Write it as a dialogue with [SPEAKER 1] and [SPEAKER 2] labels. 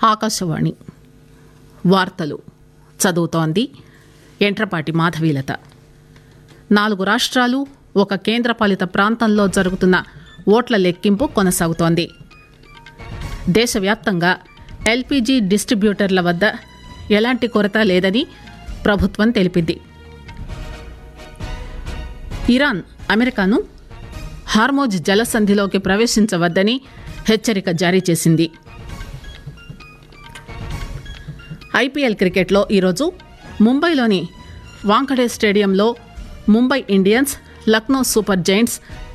[SPEAKER 1] ఆకాశవాణి వార్తలు చదువుతోంది ఎంట్రపాటి మాధవీలత నాలుగు రాష్ట్రాలు ఒక కేంద్రపాలిత ప్రాంతంలో జరుగుతున్న ఓట్ల లెక్కింపు కొనసాగుతోంది దేశవ్యాప్తంగా ఎల్పీజీ డిస్ట్రిబ్యూటర్ల వద్ద ఎలాంటి కొరత లేదని ప్రభుత్వం తెలిపింది ఇరాన్ అమెరికాను హార్మోజ్ జలసంధిలోకి ప్రవేశించవద్దని హెచ్చరిక జారీ చేసింది ఐపీఎల్ క్రికెట్లో ఈరోజు ముంబైలోని వాంఖడే స్టేడియంలో Mumbai Indians Lucknow super Giants